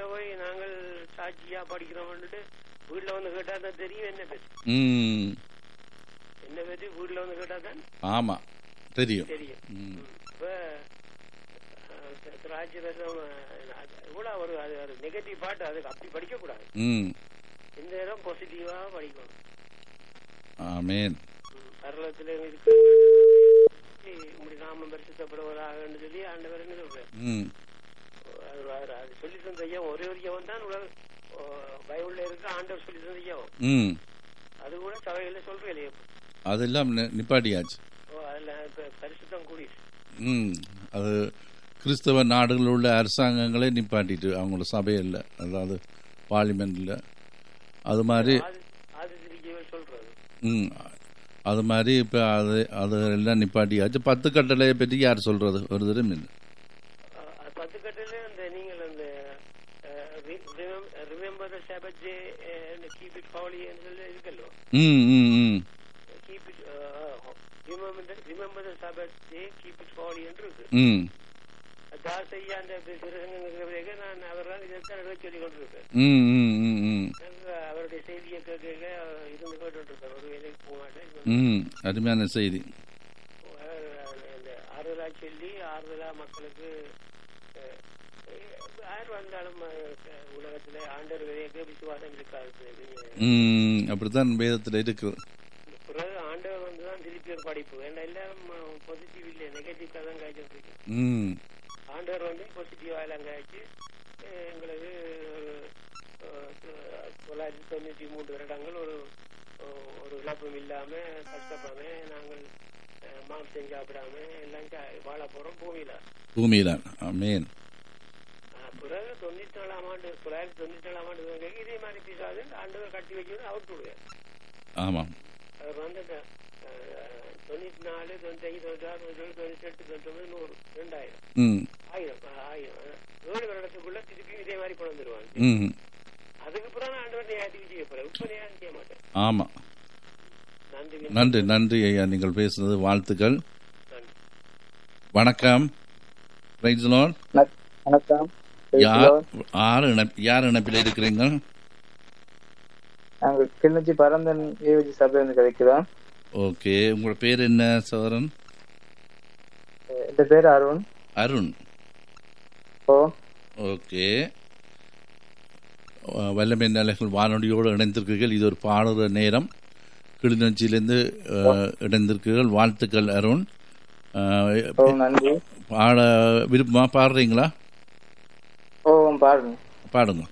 அங்க போய் நாங்கள் சாட்சியா படிக்கிறோம்னுட்டு வீட்டுல வந்து கேட்டா தான் தெரியும் என்ன பத்தி ம் என்ன பத்தி வீட்டுல வந்து கேட்டா தான் ஆமாம் தெரியும் தெரியும் ம் இப்ப அஹ், திராட்சை ரசம் அஹ், அது இவ்வளவு ஒரு அது ஒரு நெகட்டிவ் பாட்டு அதுக்கு அப்படி படிக்க கூடாது ம் இந்த இடம் பாசிட்டிவா படிக்கணும் ஆமேன் பரலத்துல இருக்கு இப்படி நாம பரிசுத்தப்படுவதாக சொல்லி ஆண்டவர் என்ன சொல்றாரு ம் அது அது- அது சொல்லி தந்த ஐயா ஒரே ஒரு ஐயாவும் தான் உலக பைபிள்ல இருக்க ஆண்டவர் சொல்லி தந்த ஐயாவும் ம் அது கூட சபையில சொல்றேன் இல்லையா அதெல்லாம் நி- நிப்பாட்டியாச்சு ஓ, அதுல இப்ப பரிசுத்தம் கூடிடுச்சு ம் அது கிறிஸ்தவ நாடுகளில் உள்ள அரசாங்கங்களே நிப்பாட்டிட்டு அவங்களோட சபையில் அதாவது பார்லிமெண்ட்டில் அது மாதிரி அது அது திருச்சியவர் சொல்றது ம் அது மாதிரி இப்போ அது அது எல்லாம் நிப்பாட்டியாச்சு பத்து கட்டளையை பற்றி யார் சொல்கிறது ஒரு தரம் இல்லை அஹ், அது பத்து கட்டில அந்த நீங்கள் அந்த remember the Sabbath day keep it holy சொல்லி இருக்கல்லோ ம் ம் ம் keep it remember the Sabbath day keep it holy என்று இருக்கு ம் தாஸ் ஐயா அந்த சிறுசங்க நான் அவர்தான் இதைத்தான் எழுத சொல்லி கொண்டிருக்கேன் ம் ம் ம் ம் நாங்க அவருடைய செய்தியை கேட்க இருந்து கேட்டு இருக்கேன் ஒரு வேலைக்கு போக மாட்டேன் ம் அருமையான செய்தி அவர் அந்த ஆறுதலா சொல்லி ஆறுதலா மக்களுக்கு அஹ், யார் வந்தாலும் அஹ், உலகத்துல ஆண்டவர் விதையக்க விசுவாசம் இருக்காது ம் அப்படித்தான் வேதத்தில் இருக்குது பிறகு ஆண்டவர் வந்து தான் திருப்பி ஒரு படிப்பு ஏன்னா எல்லாம் பாசிட்டிவ் இல்லை நெகட்டிவ் தான் காய்ச்சிட்டு இருக்கு ம் ஆண்டவர் வந்து பாசிட்டிவா எல்லாம் காய்ச்சி அஹ், எங்களுக்கு அஹ், தொள்ளாயிரத்தி தொண்ணூத்தி மூன்று வருடங்கள் ஒரு ஒரு இழப்பும் இல்லாம கஷ்டப்படாம நாங்கள் அஹ், மாம்சம் சாப்பிடாம எல்லாம் சா- வாழ போறோம் பூமியில பூமியில் ஆமேன் அஹ், பிறகு தொண்ணூத்தி நாலாம் ஆண்டு தொள்ளாயிரத்தி தொண்ணூத்தி நாலாம் ஆண்டு வரைக்கும் இதே மாதிரி பிசாது ஆண்டவர் கட்டி வச்சு அவுட் விடுவார் ஆமாம் அவர் வந்து அந்த, அஹ், தொண்ணூத்தி நாலு தொண்ணூத்தி ஐந்து தொண்ணூத்தி ஆறு தொண்ணூத்தி ஏழு தொண்ணூத்தி எட்டு தொண்ணூத்தி ஒன்பது நூறு ரெண்டாயிரம் ம் ஆயிரம் அஹ், ஆயிரம் அஹ், ஏழு வருடத்துக்குள்ள திருப்பியும் இதே மாதிரி கொண்டு வந்துருவாங்க ம் அதுக்கு பிறகு ஆண்டவர் நியாயத்துக்கு செய்ய போறேன் இப்ப நியாயம் செய்ய மாட்டேன் ஆமாம் நன்றி நன்றி நன்றி ஐயா நீங்கள் பேசுனது வாழ்த்துக்கள் நன்றி வணக்கம் ரைட் லார்ட் வணக்- வணக்கம் யார் யார் இணப் யார் இணைப்பில் இருக்கிறீங்க நாங்கள் கிளிநொச்சி பரந்தன் ஏவிஜி சபையிலிருந்து கிடைக்கிறோம் ஓகே உங்களோட பேர் என்ன சோரன் என் பேர் அருண் அருண் ஓ ஓகே அஹ், வல்லமை நிலைகள் வானொலியோடு இணைந்திருக்கிறீர்கள் இது ஒரு பாடுற நேரம் கிளிநொச்சியிலேருந்து அஹ், இணைந்திருக்கிறீர்கள் வாழ்த்துக்கள் அருண் அஹ், ஓ நன்றி பாட விருப்பமா பாடுறீங்களா ஓ பாருங்க பாடுங்க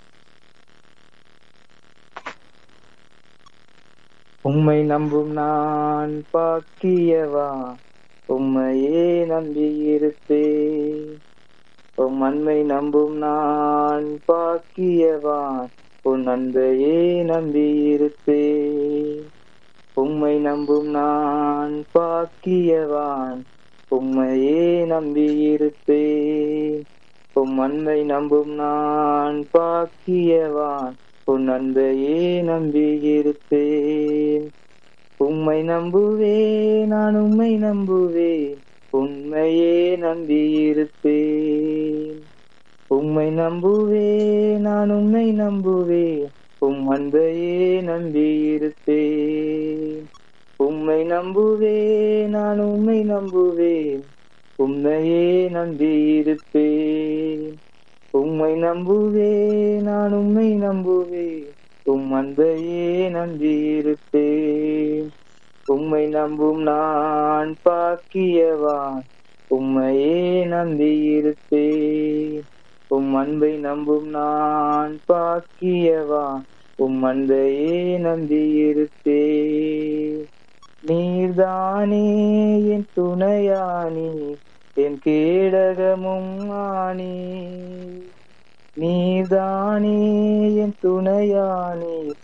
உம்மை நம்பும் நான் பாக்கியவா உம்மையே நம்பியிருப்பேன் உம் அன்பை நம்பும் நான் பாக்கியவான் உன் அன்பையே நம்பியிருப்பேன் உம்மை நம்பும் நான் பாக்கியவான் உம்மையே நம்பியிருப்பேன் உம் அன்பை நம்பும் நான் பாக்கியவான் உன் அன்பையே நம்பியிருப்பேன் உம்மை நம்புவேன் நான் உம்மை நம்புவேன் உண்மையே நம்பியிருப்பேன் உம்மை நம்புவேன் நான் உம்மை நம்புவேன் உம் அன்பையே நம்பியிருப்பேன் உம்மை நம்புவேன் நான் உம்மை நம்புவேன் உம்மையே நம்பியிருப்பேன் உம்மை நம்புவேன் நான் உம்மை நம்புவேன் உம் அன்பையே நம்பியிருப்பேன் உம்மை நம்பும் நான் பாக்கியவான் உம்மையே நம்பியிருப்பேன் உம் அன்பை நம்பும் நான் பாக்கியவான் உம் அன்பையே நம்பியிருப்பேன் நீர்தானே என் துணையானி என் கேடகமும் ஆனி நீர்தானே என் துணையானி